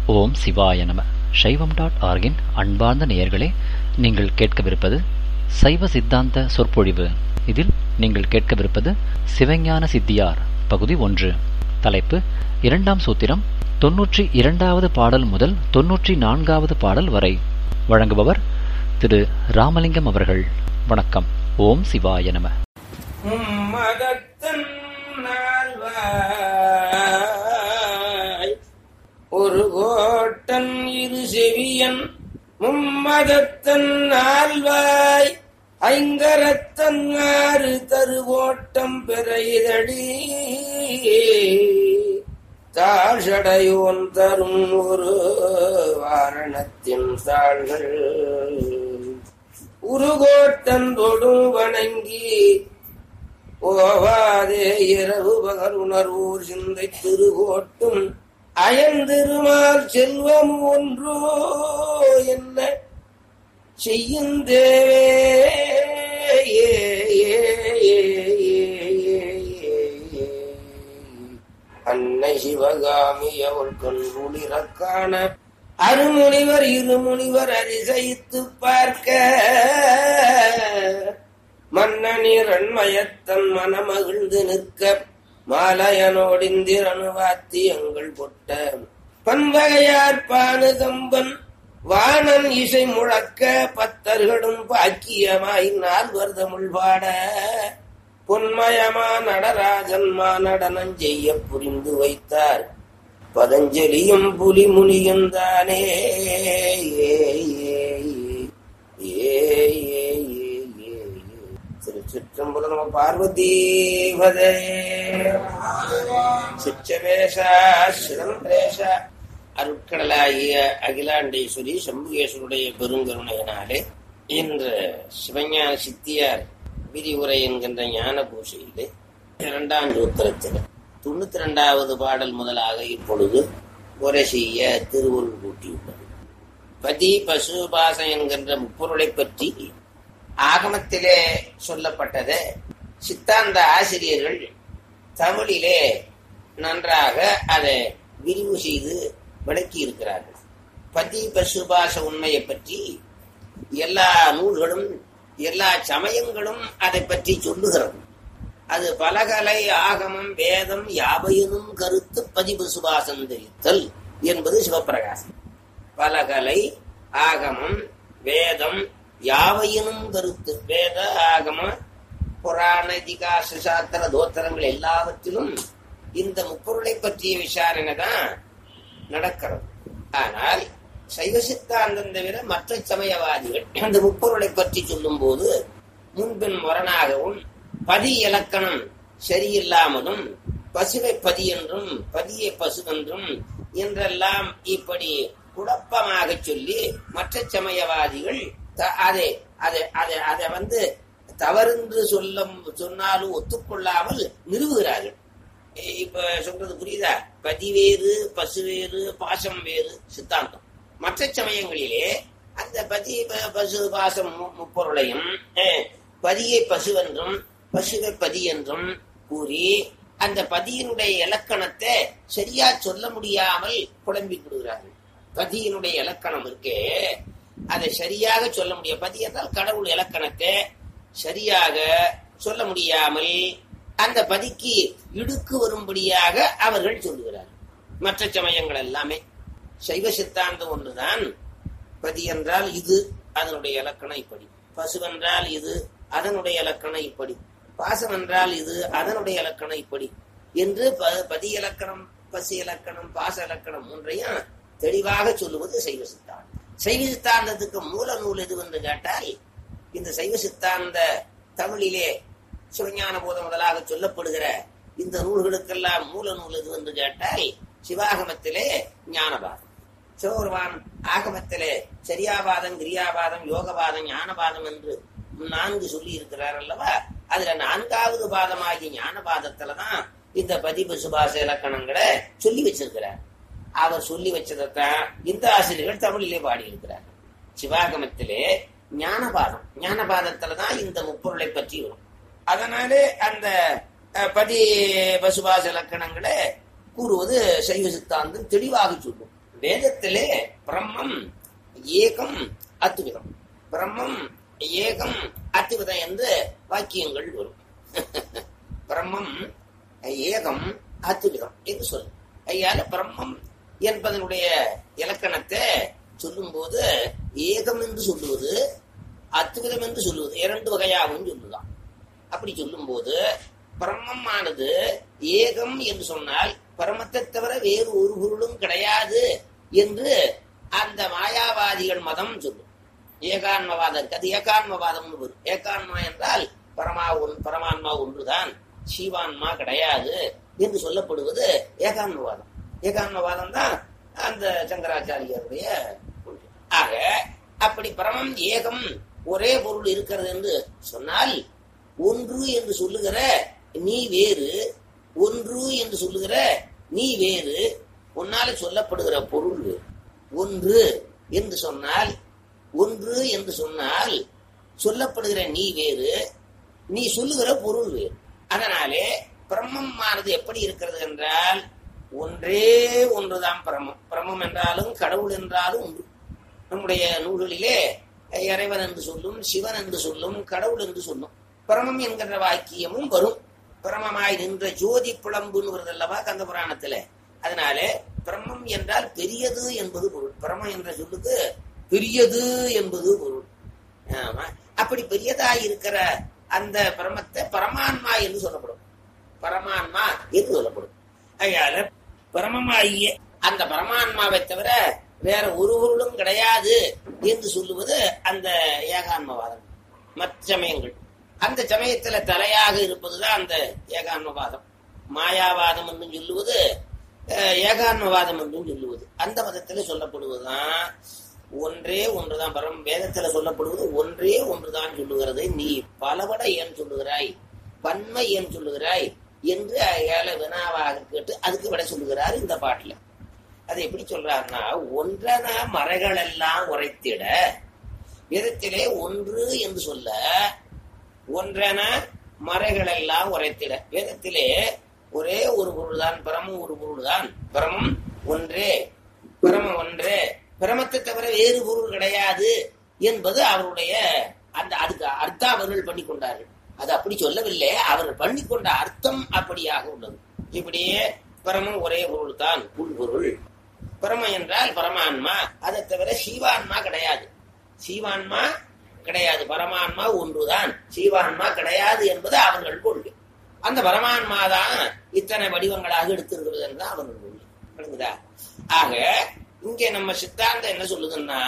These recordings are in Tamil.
ஓம் சிவாய நம சைவம் டாட் ஆர்கின் அன்பார்ந்த நேயர்களே நீங்கள் கேட்கவிருப்பது சைவ சித்தாந்த சொற்பொழிவு இதில் நீங்கள் கேட்கவிருப்பது சிவஞான சித்தியார் பகுதி ஒன்று தலைப்பு இரண்டாம் சூத்திரம் தொன்னூற்றி இரண்டாவது பாடல் முதல் தொன்னூற்றி நான்காவது பாடல் வரை வழங்குபவர் திரு ராமலிங்கம் அவர்கள் வணக்கம் ஓம் சிவாய நம மதத்தன் நால்வாய் ஒரு கோட்டன் இரு செவியன் மும்மதத்தன் நால்வாய் ஐங்கரத்தன் ஆறு தருவோட்டம் பெறைதடி தாழ்சடையோன் தரும் ஒரு வாரணத்தின் தாள்கள் உருகோட்டன் தொடும் வணங்கி ஓவாதே இரவு பகருணர்வூர் சிந்தை திருகோட்டும் அயந்திருமால் செல்வம் ஒன்றோ என்ன செய்யும் அன்னை சிவகாமி அவள் கண்குளிரக்கான அருமுனிவர் இருமுனிவர் அரிசைத்து பார்க்க மன்னனீர் அண்மயத்தன் மனமகிழ்ந்து நிற்க மாலயனோடிந்திரனு வாத்தியங்கள் பொட்ட பன்வகையார் பானு கம்பன் வானன் இசை முழக்க பத்தர்களும் பாக்கியமாய் நால்வர் தமிழ் பாட பொன்மயமா நடராஜன் மாநடனம் செய்ய புரிந்து வைத்தார் பதஞ்சலியும் புலிமுனியும் தானே ஏ ஏ ஏ ஏ ஏ திருச்சிற்றம்பலம் நம பார்வதீபதே சிச்சவேஷா சிதம்பரேஷா அருட்கடலாகிய அகிலாண்டேஸ்வரி சம்புகேஸ்வருடைய பெருங்கருணையினாலே இன்று சிவஞான சித்தியார் விரிவுரை என்கின்ற ஞான பூசையிலே இரண்டாம் சூத்திரத்தில் தொண்ணூத்தி இரண்டாவது பாடல் முதலாக இப்பொழுது உரை செய்ய திருவுருள் கூட்டியுள்ளது பதி பசு பாசம் என்கின்ற முப்பொருளை பற்றி ஆகமத்திலே சொல்லப்பட்டதை சித்தாந்த ஆசிரியர்கள் தமிழிலே நன்றாக அதை விரிவு செய்து விளக்கி இருக்கிறார்கள் பதி பசுபாச உண்மையை பற்றி எல்லா நூல்களும் எல்லா சமயங்களும் அதை பற்றி சொல்லுகிறது அது பலகலை ஆகமம் வேதம் யாவையினும் கருத்து பதிவு சுபாசம் தெரித்தல் என்பது சிவபிரகாசம் பலகலை ஆகமம் வேதம் யாவையினும் கருத்து வேத ஆகம புராண இதிகாச சாத்திர தோத்திரங்கள் எல்லாவற்றிலும் இந்த முப்பொருளை பற்றிய விசாரணை தான் நடக்கிறது ஆனால் சைவ சித்தாந்தம் தவிர மற்ற சமயவாதிகள் அந்த முப்பொருளை பற்றி சொல்லும் போது முன்பின் முரணாகவும் பதி இலக்கணம் சரியில்லாமலும் பசுவை பதி என்றும் பதியை பசு என்றும் என்றெல்லாம் இப்படி குழப்பமாக சொல்லி மற்ற சமயவாதிகள் அதை அதை அதை அதை வந்து தவறென்று சொல்ல சொன்னாலும் ஒத்துக்கொள்ளாமல் நிறுவுகிறார்கள் இப்ப சொல்றது புரியுதா பதி வேறு பசு வேறு பாசம் வேறு சித்தாந்தம் மற்ற சமயங்களிலே அந்த பதி பசு பாசம் முப்பொருளையும் பதியை பசுவென்றும் பசுவை பதி என்றும் கூறி அந்த பதியினுடைய இலக்கணத்தை சரியா சொல்ல முடியாமல் குழம்பி விடுகிறார்கள் பதியினுடைய இலக்கணம் இருக்கே அதை சரியாக சொல்ல முடியும் பதி என்றால் கடவுள் இலக்கணத்தை சரியாக சொல்ல முடியாமல் அந்த பதிக்கு இடுக்கு வரும்படியாக அவர்கள் சொல்லுகிறார்கள் மற்ற சமயங்கள் எல்லாமே சைவ சித்தாந்தம் ஒன்றுதான் பதி என்றால் இது அதனுடைய இலக்கணம் இப்படி பசுவென்றால் இது அதனுடைய இலக்கணம் இப்படி பாசம் என்றால் இது அதனுடைய இலக்கணம் இப்படி என்று பதி இலக்கணம் பசு இலக்கணம் பாச இலக்கணம் மூன்றையும் தெளிவாக சொல்லுவது சைவ சித்தாந்தம் சைவ சித்தாந்தத்துக்கு மூல நூல் எது என்று கேட்டால் இந்த சைவ சித்தாந்த தமிழிலே சிவஞான போதம் முதலாக சொல்லப்படுகிற இந்த நூல்களுக்கெல்லாம் மூல நூல் எது என்று கேட்டால் சிவாகமத்திலே ஞானபாதம் சிவபெருமான் ஆகமத்திலே சரியாபாதம் கிரியாபாதம் யோகபாதம் ஞானபாதம் என்று நான்கு சொல்லி இருக்கிறார் அல்லவா அதுல நான்காவது பாதமாகிய ஞானபாதத்துலதான் இந்த பதிவு சுபாச இலக்கணங்களை சொல்லி வச்சிருக்கிறார் அவர் சொல்லி வச்சதைத்தான் இந்த ஆசிரியர்கள் தமிழிலே பாடியிருக்கிறார் சிவாகமத்திலே ஞானபாதம் ஞானபாதத்துலதான் இந்த முப்பொருளை பற்றி வரும் அதனாலே அந்த அஹ், பதி பசுபாச இலக்கணங்களை கூறுவது சைவ சித்தாந்தம் தெளிவாக சொல்லும் வேதத்திலே பிரம்மம் ஏகம் அத்துவிதம் பிரம்மம் ஏகம் அத்துவிதம் என்று வாக்கியங்கள் வரும் பிரம்மம் ஏகம் அத்துவிதம் என்று சொல்லும் ஐயால பிரம்மம் என்பதனுடைய இலக்கணத்தை சொல்லும்போது ஏகம் என்று சொல்லுவது அத்துவிதம் என்று சொல்லுவது இரண்டு வகையாகவும் சொல்லுதான் அப்படி சொல்லும்போது பிரம்மமானது ஏகம் என்று சொன்னால் பரமத்தை தவிர வேறு ஒரு பொருளும் கிடையாது என்று அந்த மாயாவாதிகள் மதம் சொல்லும் ஏகான்மவாதம் இருக்கு அது ஏகான்மவாதம் வரும் ஏகான்மா என்றால் பரமா ஒன் பரமான்மா ஒன்றுதான் சீவான்மா கிடையாது என்று சொல்லப்படுவது ஏகான்மவாதம் ஏகான்மவாதம் தான் அந்த சங்கராச்சாரியருடைய கொள்கை. ஆக அப்படி பரமம் ஏகம் ஒரே பொருள் இருக்கிறது என்று சொன்னால் ஒன்று என்று சொல்லுகிற நீ வேறு ஒன்று என்று சொல்லுகிற நீ வேறு உன்னால சொல்லப்படுகிற பொருள் வேறு ஒன்று என்று சொன்னால் ஒன்று என்று சொன்னால் சொல்லப்படுகிற நீ வேறு நீ சொல்லுகிற பொருள் வேறு அதனாலே பிரம்மமானது எப்படி இருக்கிறது என்றால் ஒன்றே ஒன்றுதான் பிரமம் பிரமம் என்றாலும் கடவுள் என்றாலும் ஒன்று நம்முடைய நூல்களிலே இறைவன் என்று சொல்லும் சிவன் என்று சொல்லும் கடவுள் என்று சொல்லும் பிரமம் என்கிற வாக்கியமும் வரும் பிரமமாய் நின்ற ஜோதி புலம்புன்னு வருது அல்லவா கந்த புராணத்துல அதனாலே பிரம்மம் என்றால் பெரியது என்பது பொருள் பிரமம் என்ற சொல்லுக்கு பெரியது என்பது பொருள் ஆமா அப்படி பெரியதாய் இருக்கிற அந்த பிரமத்தை பரமான்மா என்று சொல்லப்படும் பரமான்மா என்று சொல்லப்படும் அதனால பரமமாகிய அந்த பரமான்மாவை தவிர வேற ஒரு பொருளும் கிடையாது என்று சொல்லுவது அந்த ஏகான்மவாதம் மற்ற சமயங்கள் அந்த சமயத்துல தலையாக இருப்பதுதான் அந்த ஏகான்மவாதம் மாயாவாதம் என்றும் சொல்லுவது அஹ், ஏகான்மவாதம் என்றும் சொல்லுவது அந்த மதத்துல சொல்லப்படுவதுதான் ஒன்றே ஒன்றுதான் பரம் வேதத்துல சொல்லப்படுவது ஒன்றே ஒன்றுதான் சொல்லுகிறது நீ பலவட ஏன் சொல்லுகிறாய் பன்மை ஏன் சொல்லுகிறாய் என்று ஏழை வினாவாக கேட்டு அதுக்கு விட சொல்லுகிறார் இந்த பாட்டுல அது எப்படி சொல்றாருன்னா ஒன்றன மறைகள் எல்லாம் உரைத்திட வேதத்திலே ஒன்று என்று சொல்ல ஒன்றென மறைகள் எல்லாம் உரைத்திட வேதத்திலே ஒரே ஒரு பொருள் தான் பிரமம் ஒரு பொருள் தான் பிரமம் ஒன்றே பிரமம் ஒன்றே பிரமத்தை தவிர வேறு பொருள் கிடையாது என்பது அவருடைய அந்த அதுக்கு அர்த்தம் அவர்கள் பண்ணி கொண்டார்கள் அது அப்படி சொல்லவில்லை அவர்கள் பண்ணி கொண்ட அர்த்தம் அப்படியாக உள்ளது இப்படியே பரமம் ஒரே பொருள் தான் உள் பொருள் பரம என்றால் பரமான்மா அதை தவிர சீவான்மா கிடையாது சீவான்மா கிடையாது பரமான்மா ஒன்றுதான் சீவான்மா கிடையாது என்பது அவர்கள் கொள்கை அந்த பரமான்மா தான் இத்தனை வடிவங்களாக எடுத்திருக்கிறது என்று அவர்கள் கொள்கை விளங்குதா ஆக இங்கே நம்ம சித்தாந்தம் என்ன சொல்லுதுன்னா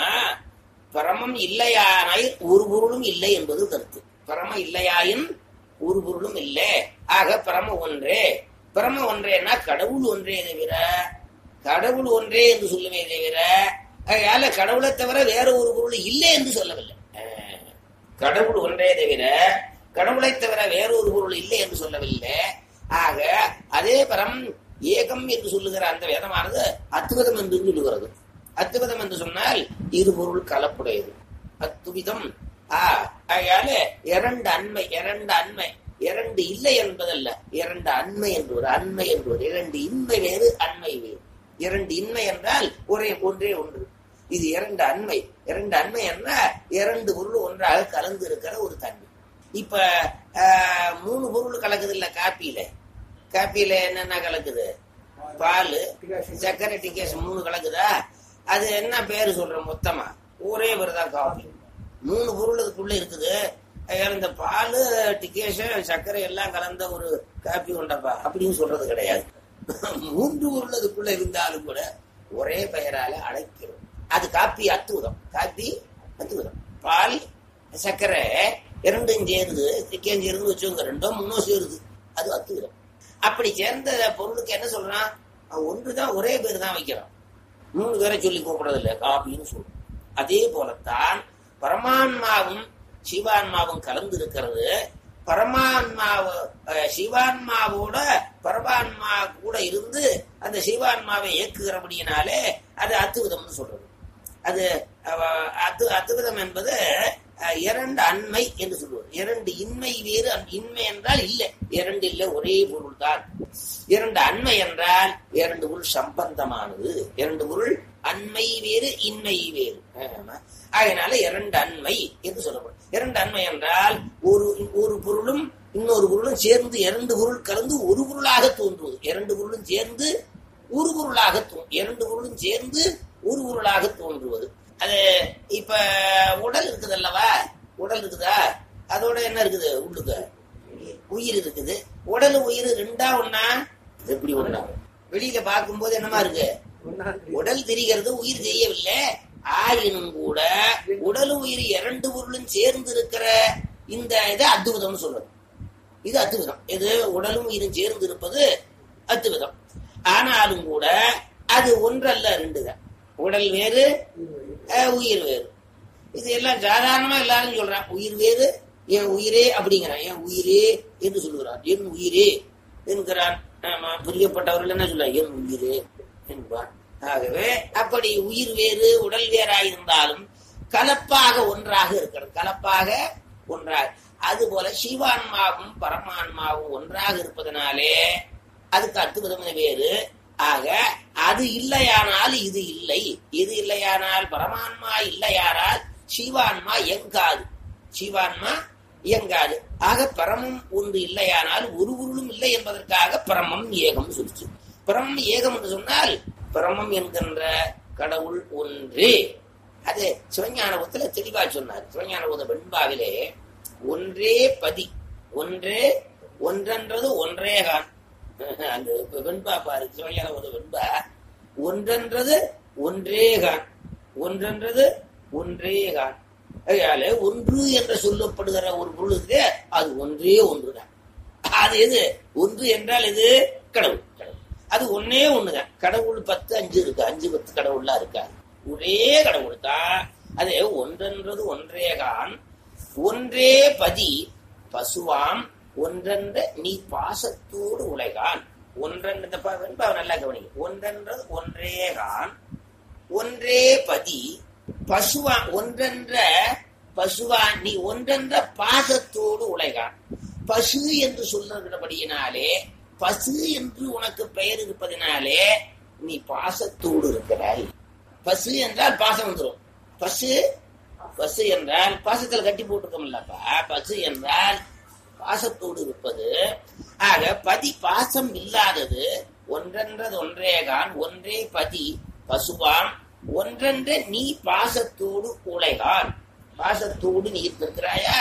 பரமம் இல்லையானால் ஒரு பொருளும் இல்லை என்பது கருத்து பரம இல்லையாயின் ஒரு பொருளும் இல்லை ஆக பரம ஒன்றே பரம ஒன்றேன்னா கடவுள் ஒன்றே தவிர கடவுள் ஒன்றே என்று சொல்லுமே தவிர அதனால கடவுளை தவிர வேற ஒரு பொருள் இல்லை என்று சொல்லவில்லை அஹ், கடவுள் ஒன்றே தவிர கடவுளை தவிர வேற ஒரு பொருள் இல்லை என்று சொல்லவில்லை ஆக அதே பரம் ஏகம் என்று சொல்லுகிற அந்த வேதமானது அத்துவிதம் என்று சொல்லுகிறது அத்துவிதம் என்று சொன்னால் இரு பொருள் கலப்புடையது அத்துவிதம் ஆ அதனால இரண்டு அண்மை இரண்டு அண்மை இரண்டு இல்லை என்பதல்ல இரண்டு அண்மை என்று ஒரு அண்மை என்று ஒரு இரண்டு இன்மை வேறு அண்மை வேறு இரண்டு இன்மை என்றால் ஒரே ஒன்றே ஒன்று இது இரண்டு அண்மை இரண்டு அண்மை என்றால் இரண்டு பொருள் ஒன்றாக கலந்து இருக்கிற ஒரு தன்மை இப்ப ஆஹ், மூணு பொருள் கலக்குது இல்ல காப்பியில காப்பியில என்னென்ன கலக்குது பால் சர்க்கரை டிகேஸ் மூணு கலக்குதா அது என்ன பேரு சொல்றோம் மொத்தமா ஒரே பேர் தான் காஃபி மூணு பொருள் அதுக்குள்ள இருக்குது அதனால இந்த பால் டிகேஷ் சர்க்கரை எல்லாம் கலந்த ஒரு காப்பி கொண்டப்பா அப்படின்னு சொல்றது கிடையாது மூன்று பொருள் அதுக்குள்ள இருந்தாலும் கூட ஒரே பெயரால அழைக்கிறோம் அது காப்பி அத்துவிதம் காப்பி அத்துவிதம் பால் சர்க்கரை இரண்டும் சேருது திக்கம் சேருது வச்சுக்கோங்க ரெண்டும் மூணும் சேருது அது அத்துவிதம் அப்படி சேர்ந்த பொருளுக்கு என்ன சொல்றான் அவன் ஒன்றுதான் ஒரே பேர் தான் வைக்கிறான் மூணு பேரை சொல்லி கூப்பிடுறது இல்லை காப்பின்னு சொல்றோம் அதே போலத்தான் பரமான்மாவும் சிவான்மாவும் கலந்து இருக்கிறது பரமான்மாவ அஹ், சிவான்மாவோட பரமான்மா கூட இருந்து அந்த சிவான்மாவை இயக்குகிறபடியினாலே அது அத்துவிதம்னு சொல்றது அது அவ- அத்து அத்துவிதம் என்பது அஹ், இரண்டு அண்மை என்று சொல்வது இரண்டு இன்மை வேறு அன்- இன்மை என்றால் இல்லை இரண்டு இல்லை ஒரே பொருள் தான் இரண்டு அண்மை என்றால் இரண்டு பொருள் சம்பந்தமானது இரண்டு பொருள் அண்மை வேறு இன்மை வேறு ஆமா. அதனால இரண்டு அண்மை என்று சொல்லப்படும் இரண்டு அண்மை என்றால் ஒரு ஒரு பொருளும் இன்னொரு பொருளும் சேர்ந்து இரண்டு பொருள் கலந்து ஒரு பொருளாக தோன்றுவது இரண்டு பொருளும் சேர்ந்து ஒரு பொருளாக தோ- இரண்டு பொருளும் சேர்ந்து ஒரு பொருளாக தோன்றுவது அது இப்ப உடல் இருக்குது அல்லவா உடல் இருக்குதா அதோட என்ன இருக்குது உள்ளுக்கு உயிர் இருக்குது உடல் உயிர் ரெண்டா ஒண்ணா இது எப்படி ஒண்ணா வெளியில பார்க்கும்போது என்னமா இருக்கு உடல் தெரிகிறது உயிர் தெரியவில்லை ஆயினும் கூட உடல் உயிர் இரண்டு பொருளும் சேர்ந்து இருக்கிற இந்த இதை அத்துவிதம்னு சொல்றது இது அத்துவிதம் இது உடலும் உயிரும் சேர்ந்து இருப்பது அத்துவிதம் ஆனாலும் கூட அது ஒன்றல்ல ரெண்டுதான் உடல் வேறு அஹ், உயிர் வேறு இது எல்லாம் சாதாரணமா எல்லாரும் சொல்றான் உயிர் வேறு என் உயிரே அப்படிங்கிறான் என் உயிரே என்று சொல்லுகிறான் என் உயிரே என்கிறான் ஆமா பிரியப்பட்டவர்கள் என்ன சொல்ல என் உயிரே என்பான் ஆகவே அப்படி உயிர் வேறு உடல் வேறாயிருந்தாலும் கலப்பாக ஒன்றாக இருக்கிறது கலப்பாக ஒன்றாக அதுபோல சிவான்மாவும் பரமான்மாவும் ஒன்றாக இருப்பதனாலே அதுக்கு அத்துவிதம் வேறு ஆக அது இல்லையானால் இது இல்லை இது இல்லையானால் பரமான்மா இல்லையானால் சிவான்மா எங்காது சிவான்மா இயங்காது ஆக பரமம் ஒன்று இல்லையானால் ஒரு பொருளும் இல்லை என்பதற்காக பரமம் ஏகம் சொல்லிச்சு பரமம் ஏகம் என்று சொன்னால் பரமம் என்கின்ற கடவுள் ஒன்றே அது சிவஞானபுரத்துல தெளிவா சொன்னார் சிவஞானபுர வெண்பாவிலே ஒன்றே பதி ஒன்றே ஒன்றென்றது ஒன்றேகான் அந்த வெண்பா பாரு சிவஞானபுர வெண்பா ஒன்றென்றது ஒன்றேகான் ஒன்றென்றது ஒன்றேகான் அதனால ஒன்று என்று சொல்லப்படுகிற ஒரு பொருள் இருக்கு அது ஒன்றே ஒன்றுதான் அது எது ஒன்று என்றால் எது கடவுள் கடவுள் அது ஒன்னே ஒண்ணுதான் கடவுள் பத்து அஞ்சு இருக்கு அஞ்சு பத்து கடவுள்லாம் இருக்காது ஒரே கடவுள் தான் அது ஒன்றென்றது ஒன்றேகான் ஒன்றே பதி பசுவாம் ஒன்றென்ற நீ பாசத்தோடு உழைகான் ஒன்றென்ற ப- வெண்பா நல்லா கவனி ஒன்றென்றது ஒன்றேகான் ஒன்றே பதி பசுவா ஒன்றென்ற பசுவா நீ ஒன்றென்ற பாசத்தோடு உழைகான் பசு என்று சொல்லுகிறபடியினாலே பசு என்று உனக்கு பெயர் இருப்பதினாலே நீ பாசத்தோடு இருக்கிறாய் பசு என்றால் பாசம் வந்துடும் பசு பசு என்றால் பாசத்தில் கட்டி போட்டிருக்கோம்லப்பா பசு என்றால் பாசத்தோடு இருப்பது ஆக பதி பாசம் இல்லாதது ஒன்றென்றது ஒன்றேகான் ஒன்றே பதி பசுவாம் ஒன்றென்ற நீ பாசத்தோடு உழைகான் பாசத்தோடு நீ இருக்கிறாயா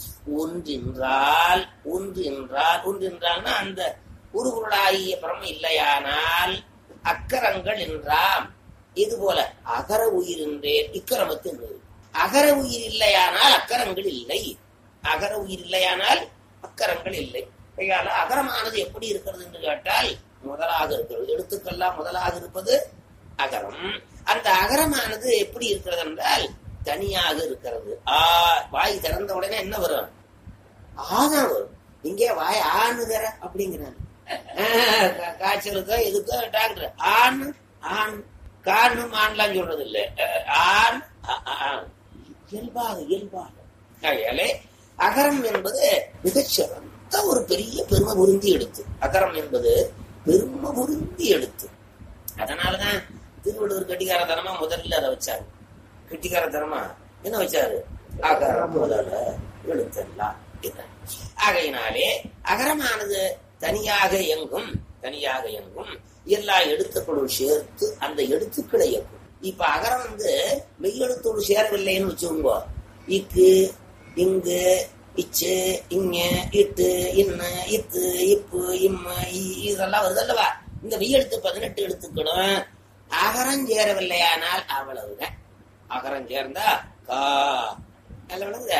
ஒன்றென்றால் ஒன்று என்றால் ஒன்று என்றால்னா அந்த உருகுருளாகிய பரம் இல்லையானால் அக்கரங்கள் என்றாம் இது போல அகர உயிர் என்றேன் இக்கரமத்து என்றது அகர உயிர் இல்லையானால் அக்கரங்கள் இல்லை அகர உயிர் இல்லையானால் அக்கரங்கள் இல்லை ஆகையால அகரமானது எப்படி இருக்கிறது என்று கேட்டால் முதலாக இருக்கிறது எழுத்துக்கெல்லாம் முதலாக இருப்பது அகரம் அந்த அகரமானது எப்படி இருக்கிறது என்றால் தனியாக இருக்கிறது ஆ வாய் திறந்த உடனே என்ன வரும் ஆதான் வரும் இங்கே வாய் ஆணுகிற அப்படிங்கிறாங்க ஆஹ், கா- காய்ச்சலுக்கோ எதுக்கோ டாக்டர் ஆண் ஆண் காணு ஆண்லாம் சொல்றது இல்ல அஹ், ஆண் அ- அ- ஆண். இயல்பாக இயல்பாக ஆகையாலே அகரம் என்பது மிகச்சிறந்த ஒரு பெரிய பெருமை பொருந்தி எடுத்து அகரம் என்பது பெருமை பொருந்தி எடுத்து அதனாலதான் திருவள்ளுவர் கட்டிக்காரத்தனமா முதல்ல அதை வச்சாரு கட்டிக்காரத்தனமா என்ன வச்சாரு அகரம் முதல எழுத்தெல்லாம் என்றார். ஆகையினாலே அகரமானது தனியாக இயங்கும் தனியாக இயங்கும் எல்லா எழுத்துக்களும் சேர்த்து அந்த எழுத்துக்களை இயக்கும் இப்ப அகரம் வந்து மெய்யெழுத்தோடு சேரவில்லைன்னு வச்சுக்கோங்க இக்கு இங்கு இச்சு இங்க இட்டு இன்னு இத்து இப்பு இம்மு இ- இதெல்லாம் வருது அல்லவா இந்த மெய்யெழுத்து பதினெட்டு எழுத்துக்களும் அகரம் சேரவில்லையானால் அவ்வளவுதான் அகரம் சேர்ந்தா கா நல்ல விளங்குத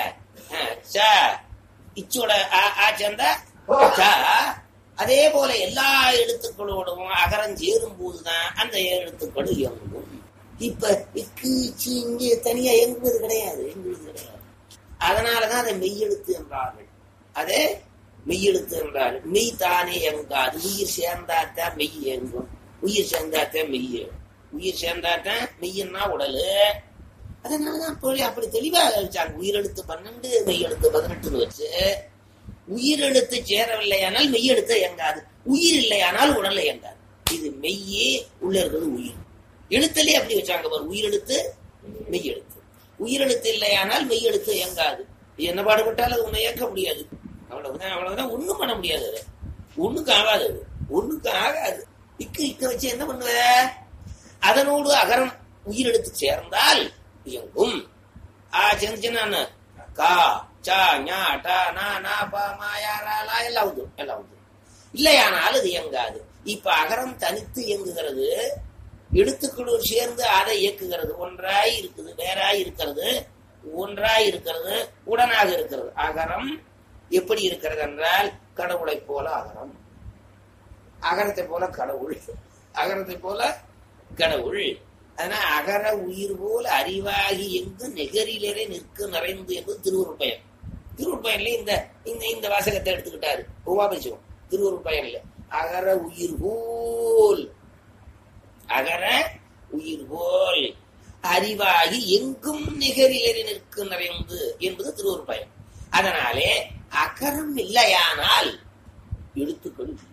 ச இச்சோட ஆ ஆ சேர்ந்தா ச. அதே போல எல்லா எழுத்துக்களோடும் அகரம் சேரும் போதுதான் அந்த எழுத்துக்கள் இயங்கும் இப்ப இக்கு இச்சு இங்கே தனியா இயங்குவது கிடையாது இயங்குவது கிடையாது அதனாலதான் அதை மெய்யெழுத்து என்றார்கள் அதே மெய்யெழுத்து என்றார்கள் மெய் தானே இயங்காது உயிர் சேர்ந்தாத்தான் மெய் இயங்கும் உயிர் சேர்ந்தாத்தான் மெய் உயிர் சேர்ந்தாத்தான் மெய்யன்னா உடலு அதனாலதான் அப்படி அப்படி தெளிவா வச்சாங்க உயிரெழுத்து பன்னெண்டு மெய்யெழுத்து பதினெட்டுன்னு வச்சு உயிரெழுத்து சேரவில்லையானால் மெய்யெழுத்து இயங்காது உயிர் இல்லையானால் உடல் இயங்காது இது மெய்யே உள்ள இருக்கிறது உயிர் எழுத்துலயே அப்படி வச்சாங்க பாரு உயிரெழுத்து மெய் எழுத்து உயிரெழுத்து இல்லையானால் மெய் எழுத்து இயங்காது என்ன பாடுபட்டாலும் அது உன்னை இயக்க முடியாது அவ்வளவுதான் அவ்வளவுதான் ஒண்ணும் பண்ண முடியாது அது ஒண்ணுக்கு ஆகாது அது ஒண்ணுக்கு ஆகாது இக்கு இக்க வச்சு என்ன பண்ணுவ அதனோடு அகரம் உயிரெழுத்து சேர்ந்தால் இயங்கும் ஆ சேர்ந்துச்சுன்னா கா சா ஞா டா நா நா பா மா யா ரா லா எல்லாம் வந்துடும் எல்லாம் வந்துடும் இல்லையானால் அது இயங்காது இப்ப அகரம் தனித்து இயங்குகிறது எழுத்துக்களோடு சேர்ந்து அதை இயக்குகிறது ஒன்றாய் இருக்குது வேறாய் இருக்கிறது ஒன்றாய் இருக்கிறது உடனாக இருக்கிறது அகரம் எப்படி இருக்கிறது என்றால் கடவுளை போல அகரம் அகரத்தை போல கடவுள் அகரத்தை போல கடவுள் ஆனா அகர உயிர் போல அறிவாகி எங்கு நெகரிலே நிற்க நிறைந்து என்பது திருவருள் பயன் திருவருள் பயன்ல இந்த இந்த இந்த வாசகத்தை எடுத்துக்கிட்டாரு உமாபரிசம் திருவருள் பயன்ல அகர உயிர் போல் அகர உயிர் போல் அறிவாகி எங்கும் நிகரிலே நிற்க நிறைந்து என்பது திருவருள் பயன் அதனாலே அகரம் இல்லையானால் எழுத்துக்கள் இல்லை.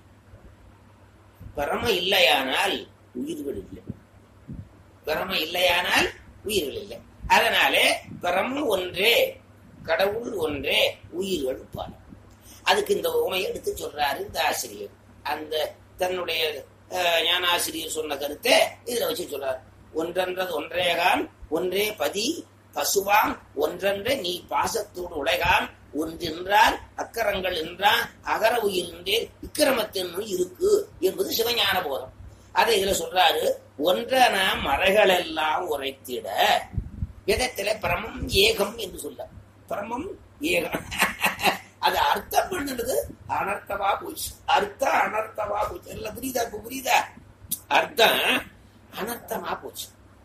பரம இல்லையானால் உயிர்கள் இல்லை பரம இல்லையானால் உயிர்கள் இல்லை அதனாலே பரமம் ஒன்றே கடவுள் ஒன்றே உயிர்கள் பல அதுக்கு இந்த உமையை எடுத்து சொல்றாரு இந்த ஆசிரியர் அந்த தன்னுடைய அஹ், ஞானாசிரியர் சொன்ன கருத்தை இதுல வச்சு சொல்றாரு ஒன்றென்றது ஒன்றேகான் ஒன்றே பதி பசுவாம் ஒன்றென்ற நீ பாசத்தோடு உடைகான் ஒன்றென்றால் அக்கரங்கள் என்றான் அகர உயிர் என்றே இக்கிரமத்தின் இருக்கு என்பது சிவஞான போதம் அதை இதுல சொல்றாரு ஒன்றன மறைகள் எல்லாம் உரைத்திட விதத்தில பிரமம் ஏகம் என்று சொல்ல பிரமம் ஏகம் அது அர்த்தம் பண்ணுறது அனர்த்தமா போச்சு அர்த்தம் அனர்த்தமா போச்சு எல்லாம் புரியுதா இப்ப புரியுதா அர்த்தம் அனர்த்தமா போச்சு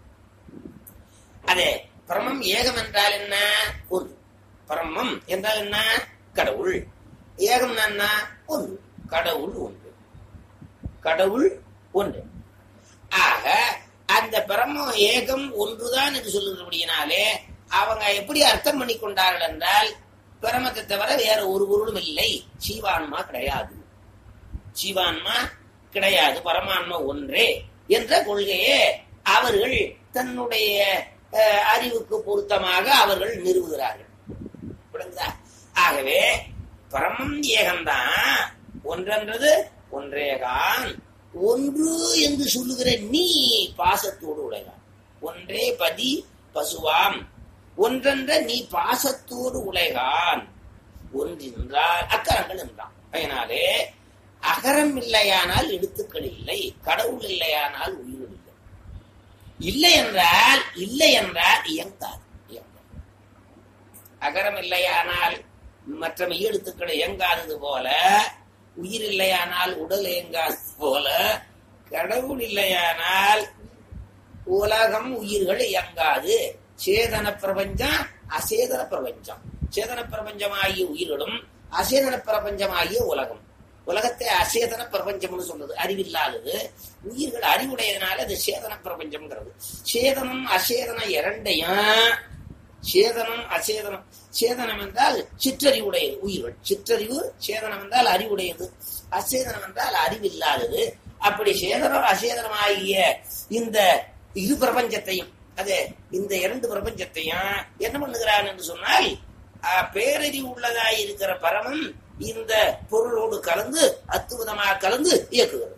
அதே பிரமம் ஏகம் என்றால் என்ன ஒன்று பிரமம் என்றால் என்ன கடவுள் ஏகம் என்ன ஒன்று கடவுள் ஒன்று கடவுள் ஒன்று ஆக அந்த பிரம்ம ஏகம் ஒன்றுதான் என்று சொல்லுகிறபடியினாலே அவங்க எப்படி அர்த்தம் பண்ணி கொண்டார்கள் என்றால் பிரமத்தை தவிர வேற ஒரு பொருளும் இல்லை சீவான்மா கிடையாது சீவான்மா கிடையாது பரமான்மா ஒன்றே என்ற கொள்கையை அவர்கள் தன்னுடைய அஹ், அறிவுக்கு பொருத்தமாக அவர்கள் நிறுவுகிறார்கள் விளங்குதா ஆகவே பரமம் ஏகம்தான் ஒன்றென்றது ஒன்றேகான் ஒன்று என்று சொல்லுகிற நீ பாசத்தோடு உடையான் ஒன்றே பதி பசுவாம் ஒன்றென்ற நீ பாசத்தோடு உலைகான் ஒன்றென்றால் அக்கரங்கள் என்றான் அதனாலே அகரம் இல்லையானால் எழுத்துக்கள் இல்லை கடவுள் இல்லையானால் உயிர் இல்லை இல்லை என்றால் இல்லை என்றால் இயங்காது இயங்காது அகரம் இல்லையானால் மற்ற மெய் எழுத்துக்கள் இயங்காதது போல உயிர் இல்லையானால் உடல் இயங்காதது போல கடவுள் இல்லையானால் உலகம் உயிர்கள் இயங்காது சேதன பிரபஞ்சம் அசேதன பிரபஞ்சம் சேதன பிரபஞ்சமாகிய உயிர்களும் அசேதன பிரபஞ்சமாகிய உலகம் உலகத்தை அசேதன பிரபஞ்சம்னு சொல்றது அறிவில்லாதது உயிர்கள் அறிவுடையதுனால அது சேதன பிரபஞ்சம்ங்கிறது சேதனம் அசேதனம் இரண்டையும் சேதனம் அசேதனம் சேதனம் என்றால் சிற்றறிவுடையது உயிர்கள் சிற்றறிவு சேதனம் என்றால் அறிவுடையது அசேதனம் என்றால் அறிவில்லாதது அப்படி சேதனம் அசேதனமாகிய இந்த இரு பிரபஞ்சத்தையும் அது இந்த இரண்டு பிரபஞ்சத்தையும் என்ன பண்ணுகிறான் என்று சொன்னால் அஹ், பேரறிவு உள்ளதாய் இருக்கிற பரமன் இந்த பொருளோடு கலந்து அத்துவிதமாக கலந்து இயக்குகிறது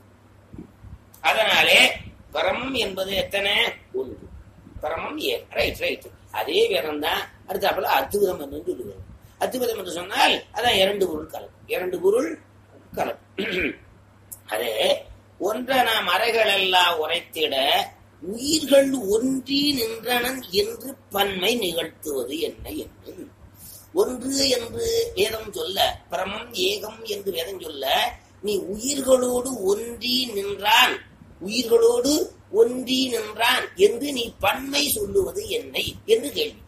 அதனாலே பரமம் என்பது எத்தனை ஒன்று பரமம் ஏ ரைட் ரைட் அதே வேதம் தான் அடுத்தாப்புல அத்துவிதம் என்று சொல்லுகிறது அத்துவிதம் என்று சொன்னால் அதான் இரண்டு பொருள் கலப்பு இரண்டு பொருள் கலப்பு அதே ஒன்றன மறைகள் எல்லாம் உரைத்திட உயிர்கள் ஒன்றி நின்றனன் என்று பன்மை நிகழ்த்துவது என்ன என்று ஒன்று என்று வேதம் சொல்ல பிரமம் ஏகம் என்று வேதம் சொல்ல நீ உயிர்களோடு ஒன்றி நின்றான் உயிர்களோடு ஒன்றி நின்றான் என்று நீ பன்மை சொல்லுவது என்னை என்று கேள்வி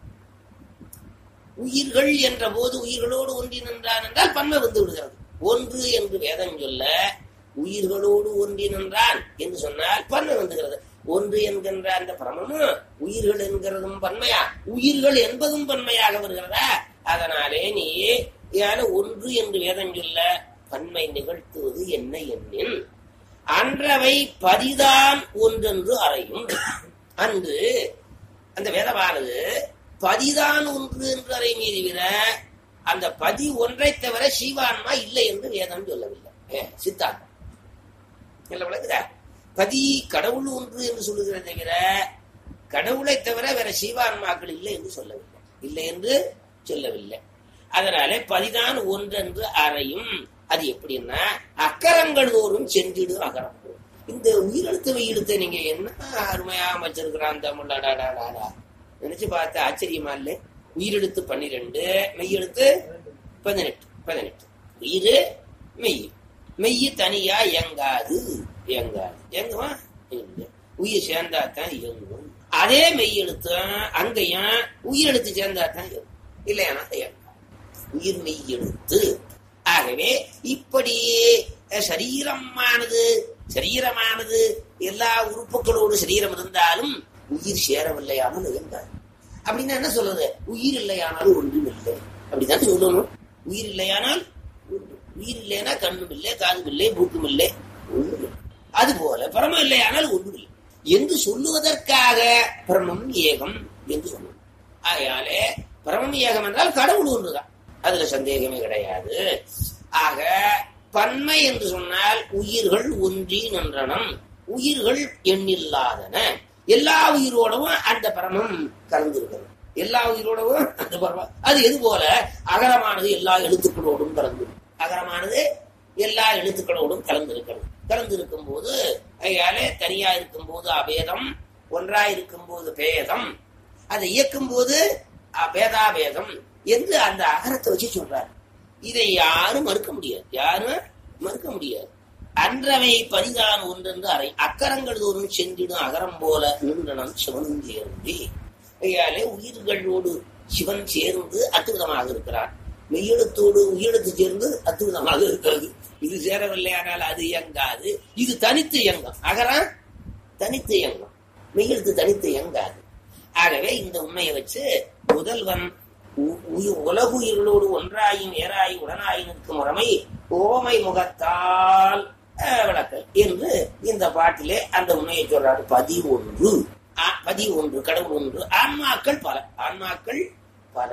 உயிர்கள் என்ற போது உயிர்களோடு ஒன்றி நின்றான் என்றால் பன்மை வந்து விடுகிறது ஒன்று என்று வேதம் சொல்ல உயிர்களோடு ஒன்றி நின்றான் என்று சொன்னால் பன்மை வந்துகிறது ஒன்று என்கின்ற அந்த பிரமமும் உயிர்கள் என்கிறதும் பன்மையா உயிர்கள் என்பதும் பன்மையாக வருகிறதா அதனாலே நீ ஏன ஒன்று என்று வேதம் சொல்ல பன்மை நிகழ்த்துவது என்ன எண்ணின் அன்றவை பதிதான் ஒன்றென்று அறையும் அன்று அந்த வேதமானது பதிதான் ஒன்று என்று அறை மீது விட அந்த பதி ஒன்றை தவிர சீவான்மா இல்லை என்று வேதம் சொல்லவில்லை ஏ, சித்தாந்தம் இல்ல விளக்குதா பதி கடவுள் ஒன்று என்று சொல்லுகிறத தவிர கடவுளை தவிர வேற சீவான்மாக்கள் இல்லை என்று சொல்லவில்லை இல்லை என்று சொல்லவில்லை அதனால பதிதான் ஒன்றென்று அறையும் அது எப்படின்னா அக்கரங்கள் தோறும் சென்றிடு அகரம் போல். இந்த உயிரெழுத்து வெயிலத்தை நீங்க என்ன அருமையா அமைச்சிருக்கிறான் தமிழ் அடாடாடாடா நினைச்சு பார்த்த ஆச்சரியமா இல்ல உயிரெழுத்து பன்னிரெண்டு மெய்யெழுத்து பதினெட்டு பதினெட்டு உயிர் மெய் மெய் தனியா இயங்காது இயங்காது இயங்குமா இல்லை உயிர் சேர்ந்தாதான் இயங்கும் அதே மெய் எழுத்து அங்கேயும் உயிரெழுத்து சேர்ந்தாதான் இயங்கும் இல்லையானா இயங்காது உயிர் மெய் எழுத்து ஆகவே இப்படி அஹ், சரீரமானது சரீரமானது எல்லா உறுப்புகளோடு சரீரம் இருந்தாலும் உயிர் சேரவில்லையானால் இயங்காது அப்படின்னா என்ன சொல்றது உயிர் இல்லையானால் ஒன்றும் இல்லை அப்படிதான் சொல்லணும் உயிர் இல்லையானால் ஒன்றும். உயிர் இல்லைன்னா கண்ணும் இல்லை காதும் இல்லை மூக்கும் இல்லை ஒன்றும் இல்லை அது போல பரமம் இல்லையானால் ஒன்றும் இல்லை என்று சொல்லுவதற்காக பிரமம் ஏகம் என்று சொல்லணும் ஆகையாலே பரமம் ஏகம் என்றால் கடவுள் ஒன்றுதான் அதுல சந்தேகமே கிடையாது ஆக பன்மை என்று சொன்னால் உயிர்கள் ஒன்றி நின்றனம் உயிர்கள் எண்ணில்லாதன எல்லா உயிரோடவும் அந்த பரமம் கலந்திருக்கிறது எல்லா உயிரோடவும் அந்த பரமம் அது எது போல அகரமானது எல்லா எழுத்துக்களோடும் கலந்து அகரமானது எல்லா எழுத்துக்களோடும் கலந்திருக்கிறது கலந்திருக்கும் போது அதையாலே தனியா இருக்கும் போது அபேதம் ஒன்றா இருக்கும் போது பேதம் அதை இயக்கும் போது பேதாபேதம் என்று அந்த அகரத்தை வச்சு சொல்றாரு இதை யாரும் மறுக்க முடியாது யாரும் மறுக்க முடியாது அன்றவை பரிதான் ஒன்றென்று அறை அக்கரங்கள் தோறும் சென்றிடும் அகரம் போல நின்றனம் சிவனும் சேர்ந்து கையாலே உயிர்களோடு சிவன் சேர்ந்து அற்புதமாக இருக்கிறார் மெய்யெழுத்தோடு உயிரெழுத்து சேர்ந்து அற்புதமாக இருக்கிறது இது சேரவில்லையானால் அது இயங்காது இது தனித்து இயங்கும் அகரம் தனித்து இயங்கும் மெய்யெழுத்து தனித்து இயங்காது ஆகவே இந்த உண்மையை வச்சு முதல்வன் உ- உயிர் உலகுயிர்களோடு ஒன்றாயும் ஏறாய் உடனாய் நிற்கும் முறைமை ஓமை முகத்தால் அஹ், விளக்கு என்று இந்த பாட்டிலே அந்த உண்மையை சொல்றாரு பதிவொன்று ஆ- பதிவொன்று கடவுள் ஒன்று ஆன்மாக்கள் பல ஆன்மாக்கள் பல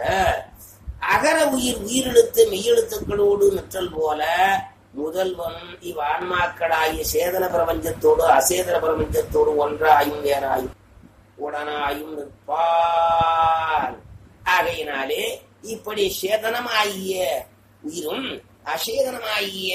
அகர உயிர் உயிரெழுத்து மெய்யெழுத்துக்களோடு நிற்றல் போல முதல்வன் இவ் ஆன்மாக்களாகிய சேதன பிரபஞ்சத்தோடு அசேதன பிரபஞ்சத்தோடு ஒன்றாயும் வேறாயும் உடனாயும் நிற்பான் ஆகையினாலே இப்படி சேதனமாகிய உயிரும் அசேதனமாகிய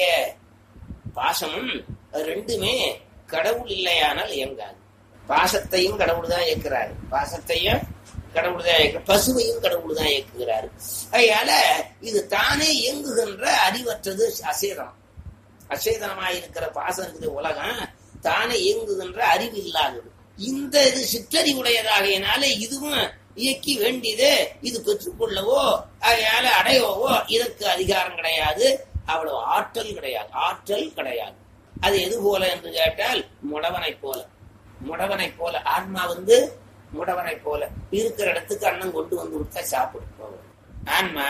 பாசமும் ரெண்டுமே கடவுள் இல்லையானால் இயங்காது பாசத்தையும் கடவுள் தான் இயக்குறாரு பாசத்தையும் கடவுள் தான் இயக்க பசுவையும் கடவுள் தான் இயக்குகிறாரு அதனால இது தானே இயங்குகின்ற அறிவற்றது அசேதனம் அசேதனமாயிருக்கிற பாசம் இருக்குது உலகம் தானே இயங்குகின்ற அறிவு இல்லாதது இந்த இது சிற்றறிவுடையதாகையினால இதுவும் இயக்கி வேண்டியது இது பெற்றுக்கொள்ளவோ அதனால அடையவோ இதற்கு அதிகாரம் கிடையாது அவ்வளவு ஆற்றல் கிடையாது ஆற்றல் கிடையாது அது எது போல என்று கேட்டால் முடவனை போல முடவனை போல ஆன்மா வந்து முடவனை போல இருக்கிற இடத்துக்கு அண்ணன் கொண்டு வந்து விட்டா சாப்பிடும் ஆன்மா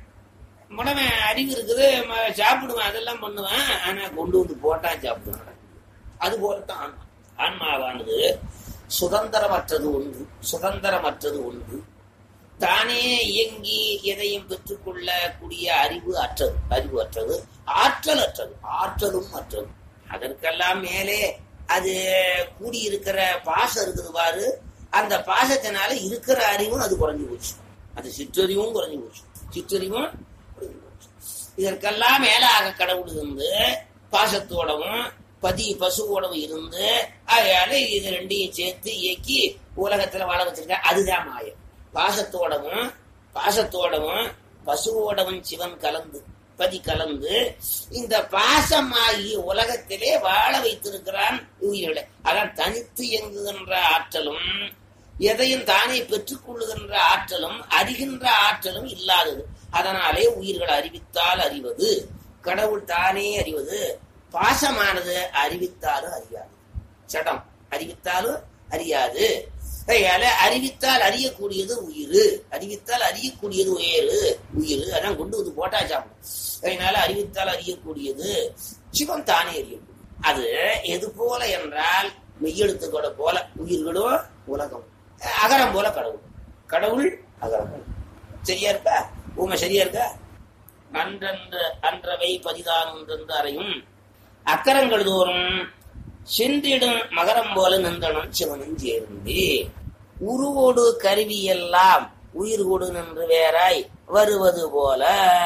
முடவன் அறிவு இருக்குது ம- சாப்பிடுவேன் அதெல்லாம் பண்ணுவேன் ஆனா கொண்டு வந்து போட்டா சாப்பிடுவேன் அது போலத்தான் ஆன்மா ஆன்மாவானது சுதந்திரமற்றது ஒன்று சுதந்திரமற்றது ஒன்று தானே இயங்கி எதையும் பெற்றுக்கொள்ளக்கூடிய அறிவு அற்றது அறிவு அற்றது ஆற்றல் அற்றது ஆற்றலும் அற்றது அதற்கெல்லாம் மேலே அது கூடியிருக்கிற பாசம் இருக்குது பாரு அந்த பாசத்தினால இருக்கிற அறிவும் அது குறைஞ்சு போச்சு அது சிற்றறிவும் குறைஞ்சு போச்சு சிற்றறிவும் குறைஞ்சு போச்சு இதற்கெல்லாம் மேலாக கடவுள் இருந்து பாசத்தோடவும் பதி பசுவோடவும் இருந்து அதனால இது ரெண்டையும் சேர்த்து இயக்கி உலகத்துல வாழ வச்சிருக்க அதுதான் மாயம் பாசத்தோடவும் பாசத்தோடவும் பசுவோடவும் சிவன் கலந்து பதி கலந்து இந்த பாசமாகிய உலகத்திலே வாழ வைத்திருக்கிறான் உயிர்களை அதான் தனித்து இயங்குகின்ற ஆற்றலும் எதையும் தானே பெற்றுக் கொள்ளுகின்ற ஆற்றலும் அறிகின்ற ஆற்றலும் இல்லாதது அதனாலே உயிர்கள் அறிவித்தால் அறிவது கடவுள் தானே அறிவது பாசமானது அறிவித்தாலும் அறியாது சடம் அறிவித்தாலும் அறியாது அதனால அறிவித்தால் அறியக்கூடியது உயிர் அறிவித்தால் அறியக்கூடியது உயரு உயிர் அதான் கொண்டு வந்து போட்டா சாப்பிடும் அதனால அறிவித்தால் அறியக்கூடியது சிவம் தானே அறியக்கூடியது அது எது போல என்றால் மெய்யெழுத்துக்களை போல உயிர்களும் உலகம் அகரம் போல கடவுள் கடவுள் அகரம் போல. சரியா இருக்கா ஊமை சரியா இருக்கா அன்றன்று அன்றவை பதிதான் ஒன்றென்று அறையும் அக்கரங்கள் தோறும் சென்றிடும் மகரம் போல நின்றனும் சிவனும் சேர்ந்து உருவோடு கருவி எல்லாம் உயிர் கொடு நின்று வேறாய் வருவது போல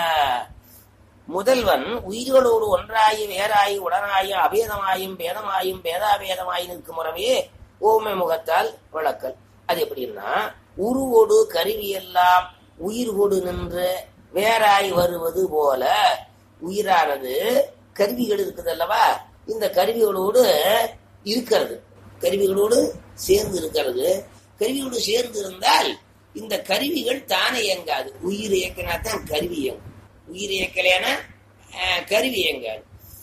முதல்வன் உயிர்களோடு ஒன்றாயி வேறாயி உடனாயும் அபேதமாயும் பேதமாயும் பேதாபேதமாய் நிற்கும் முறவே ஓமை முகத்தால் விளக்கல் அது எப்படின்னா உருவோடு கருவி எல்லாம் உயிர் கொடு நின்று வேறாய் வருவது போல உயிரானது கருவிகள் இருக்குது அல்லவா இந்த கருவிகளோடு இருக்கிறது கருவிகளோடு சேர்ந்து இருக்கிறது கருவியோடு சேர்ந்து இருந்தால் இந்த கருவிகள் தானே இயங்காது உயிர் இயக்கினா தான் கருவி இயங்கும் உயிர் இயக்கலையான அஹ், கருவி இயங்காது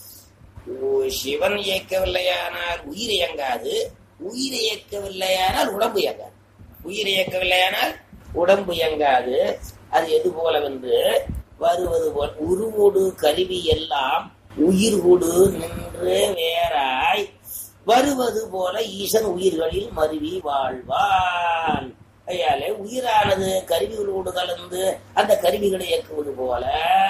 ஓ, சிவன் இயக்கவில்லையானால் உயிர் இயங்காது உயிர் இயக்கவில்லையானால் உடம்பு இயங்காது உயிர் இயக்கவில்லையானால் உடம்பு இயங்காது அது எது போலவென்று வருவது போல் உருவோடு கருவி எல்லாம் உயிர் கொடு நின்று வேறாய் வருவது போல ஈசன் உயிர்களில் மருவி வாழ்வான் ஐயாலே உயிரானது கருவிகளோடு கலந்து அந்த கருவிகளை இயக்குவது போல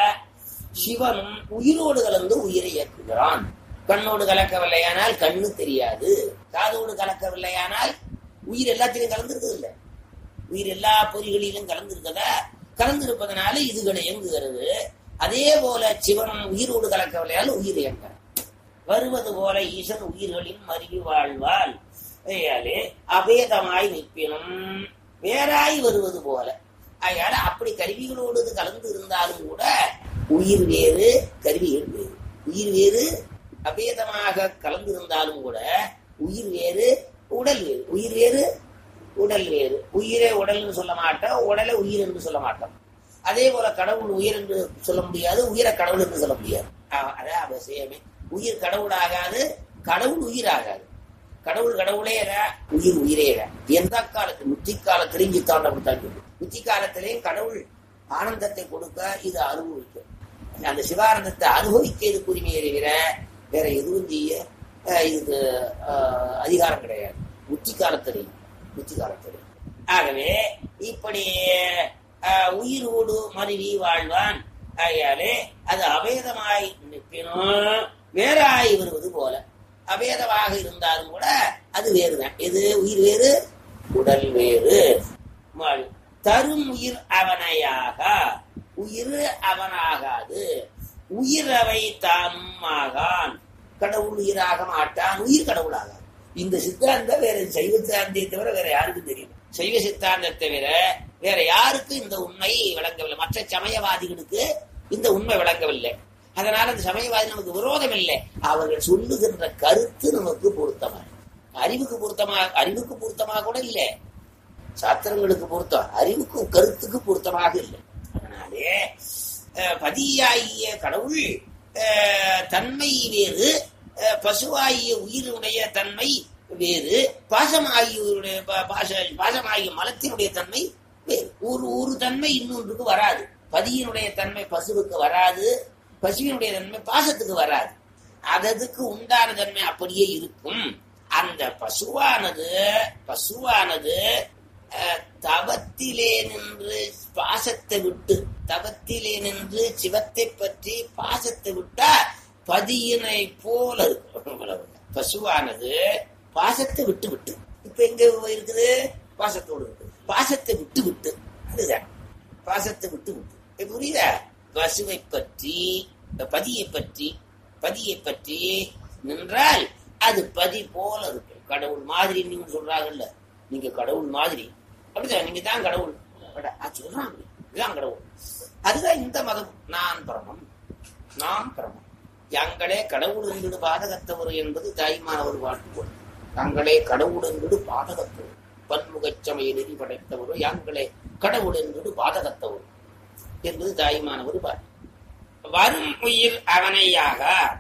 சிவனும் உயிரோடு கலந்து உயிரை இயக்குகிறான் கண்ணோடு கலக்கவில்லையானால் கண்ணு தெரியாது காதோடு கலக்கவில்லையானால் உயிர் எல்லாத்திலையும் கலந்துருக்குது இல்ல உயிர் எல்லா பொறிகளிலும் கலந்திருக்கதா கலந்திருப்பதனால இதுகளை இயங்குகிறது அதே போல சிவனும் உயிரோடு கலக்கவில்லையால் உயிர் இயங்க வருவது போல ஈசன் உயிர்களின் மருவி வாழ்வாள் ஐயாலே அபேதமாய் நிற்பினும் வேறாய் வருவது போல அதனால அப்படி கருவிகளோடு இது கலந்து இருந்தாலும் கூட உயிர் வேறு கருவிகள் வேறு உயிர் வேறு அபேதமாக கலந்து இருந்தாலும் கூட உயிர் வேறு உடல் வேறு உயிர் வேறு உடல் வேறு உயிரே உடல்னு சொல்ல மாட்டோம் உடலை உயிர் என்று சொல்ல மாட்டோம் அதே போல கடவுள் உயிர் என்று சொல்ல முடியாது உயிரை கடவுள் என்று சொல்ல முடியாது அ- அதான் அவசியமே உயிர் கடவுளாகாது கடவுள் உயிராகாது கடவுள் கடவுளே இல்ல, உயிர் உயிரே இல்ல. எந்த காலத்து முத்தி காலத்திலையும் சித்தாண்ட கொடுத்தாங்க முத்தி காலத்திலையும் கடவுள் ஆனந்தத்தை கொடுக்க இது அனுபவிக்கும் அந்த சிவானந்தத்தை அனுபவிக்க இதுக்கு உரிமையை தவிர வேற எதுவும் செய்ய அஹ், இதுக்கு அஹ், அதிகாரம் கிடையாது முத்தி காலத்திலையும் முத்தி காலத்திலையும் ஆகவே இப்படி அஹ், உயிரோடு மருவி வாழ்வான் ஆகையாலே அது அபேதமாய் நிற்பினும் வேறாய் வருவது போல அபேதமாக இருந்தாலும் கூட அது வேறுதான் எது உயிர் வேறு உடல் வேறு மல். தரும் உயிர் அவனையாக உயிர் அவனாகாது உயிரவை தானும் ஆகான் கடவுள் உயிராக மாட்டான் உயிர் கடவுளாகாது இந்த சித்தாந்தம் வேற சைவ சித்தாந்தத்தை தவிர வேற யாருக்கும் தெரியும் சைவ சித்தாந்தத்தை தவிர வேற யாருக்கும் இந்த உண்மை விளங்கவில்லை மற்ற சமயவாதிகளுக்கு இந்த உண்மை விளங்கவில்லை அதனால அந்த சமயவாதி நமக்கு விரோதம் இல்லை அவர்கள் சொல்லுகின்ற கருத்து நமக்கு பொருத்தமா அறிவுக்கு பொருத்தமா அறிவுக்கு பொருத்தமா கூட இல்லை சாத்திரங்களுக்கு பொருத்தம் அறிவுக்கு கருத்துக்கு பொருத்தமாக இல்லை அதனாலே அஹ், பதியாகிய கடவுள் அஹ், தன்மை வேறு அஹ், பசுவாகிய உயிருடைய தன்மை வேறு பாசமாகிய பாச பாசமாகிய மலத்தினுடைய தன்மை வேறு ஒரு ஒரு தன்மை இன்னொன்றுக்கு வராது பதியினுடைய தன்மை பசுவுக்கு வராது பசுவினுடைய தன்மை பாசத்துக்கு வராது அததுக்கு உண்டான தன்மை அப்படியே இருக்கும் அந்த பசுவானது பசுவானது அஹ், தவத்திலே நின்று பாசத்தை விட்டு தவத்திலே நின்று சிவத்தை பற்றி பாசத்தை விட்டா பதியினை போல இருக்கும் அவ்வளவுதான். பசுவானது பாசத்தை விட்டு விட்டு இப்ப எங்க இருக்குது பாசத்தோடு இருக்கு பாசத்தை விட்டு விட்டு அதுதான் பாசத்தை விட்டு விட்டு இப்ப புரியுதா பசுவை பற்றி பதியை பற்றி பதியை பற்றி நின்றால் அது பதி போல இருக்கு கடவுள் மாதிரி நீங்க சொல்றாங்கல்ல நீங்க கடவுள் மாதிரி அப்படிதான் நீங்க தான் கடவுள் அட, அது சொல்றாங்க இதுதான் கடவுள் அதுதான் இந்த மதம் நான் பிரமம் நான் பிரமம் எங்களே கடவுள் என்கிடு பாதகத்தவர் என்பது தாய்மானவர் பாட்டு போல் தங்களே கடவுள் என்கிடு பாதகத்தவர் பன்முகச்சமய நெறி படைத்தவர் யாங்களே கடவுள் என்கிடு பாதகத்தவர் என்பது தாய்மானவர் பாட்டு வரும் உயிர் அவனையாக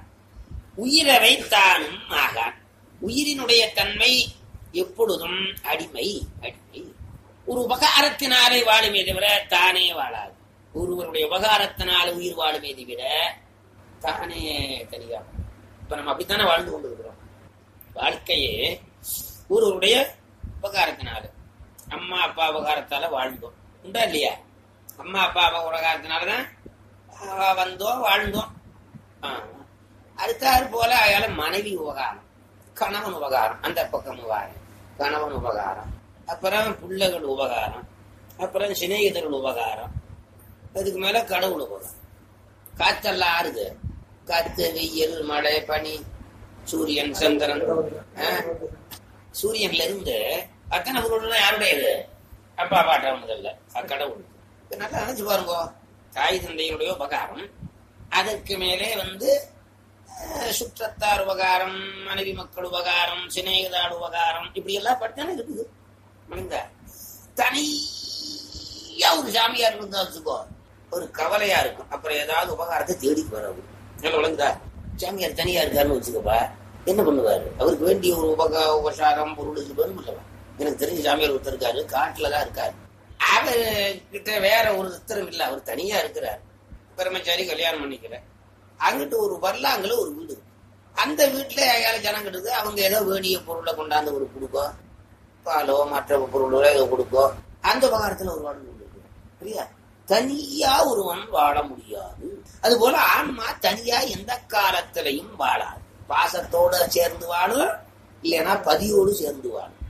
உயிரவை தானும் ஆகான் உயிரினுடைய தன்மை எப்பொழுதும் அடிமை அடிமை ஒரு உபகாரத்தினாலே வாழுமே தவிர தானே வாழாது ஒருவருடைய உபகாரத்தினால உயிர் வாழுமே தவிர தானே தனியாக இப்ப நம்ம அப்படித்தானே வாழ்ந்து கொண்டு இருக்கிறோம் வாழ்க்கையே ஒருவருடைய உபகாரத்தினால அம்மா அப்பா உபகாரத்தால வாழ்ந்தோம் உண்டா இல்லையா அம்மா அப்பா உபகாரத்தினாலதான் ஆஹ், வந்தோம் வாழ்ந்தோம் ஆஹ். அடுத்தாறு போல அயால மனைவி உபகாரம் கணவன் உபகாரம் அந்த பக்கம் உபகாரம் கணவன் உபகாரம் அப்புறம் பிள்ளைகள் உபகாரம் அப்புறம் சிநேகிதர்கள் உபகாரம் அதுக்கு மேல கடவுள் உபகாரம் காத்தெல்லாம் ஆறுது காத்து வெயில் மழை பனி சூரியன் சந்திரன் ஆஹ், சூரியன்ல இருந்து அத்தனை பொருள் யாருடையது அப்பா பாட்டா முதல்ல கடவுள் இப்ப நல்லா நினைச்சு பாருங்க தாய் தந்தையுடைய உபகாரம் அதற்கு மேலே வந்து அஹ், சுற்றத்தார் உபகாரம் மனைவி மக்கள் உபகாரம் சிநேகிதார் உபகாரம் இப்படி எல்லாம் பட்டானே இருக்குது மனித தனியா ஒரு சாமியார் இருந்தா வச்சுக்கோ ஒரு கவலையா இருக்கும் அப்புறம் ஏதாவது உபகாரத்தை தேடிக்கு வர நல்லா விளங்குதா சாமியார் தனியா இருக்காருன்னு வச்சுக்கப்பா என்ன பண்ணுவாரு அவருக்கு வேண்டிய ஒரு உபகா உபசாரம் பொருள் இது வேணும் இல்லவா எனக்கு தெரிஞ்ச சாமியார் ஒருத்தர் இருக்காரு காட்டுல தான் இருக்காரு அவர் கிட்ட வேற ஒரு உத்தரவு இல்ல அவர் தனியா இருக்கிறார் பிரம்மச்சாரி கல்யாணம் பண்ணிக்கல அங்கிட்டு ஒரு வரலாங்கல ஒரு வீடு இருக்கு. அந்த வீட்டுல ஏழை ஜனம் கிட்டது அவங்க ஏதோ வேண்டிய பொருளை கொண்டாந்து ஒரு கொடுக்கும் பாலோ மற்ற பொருளோ ஏதோ கொடுக்கும் அந்த உபகாரத்துல ஒரு வாழ்ந்து கொண்டிருக்கு சரியா தனியா ஒருவன் வாழ முடியாது அதுபோல ஆன்மா தனியா எந்த காலத்திலையும் வாழாது பாசத்தோட சேர்ந்து வாழும் இல்லைன்னா பதியோடு சேர்ந்து வாழும்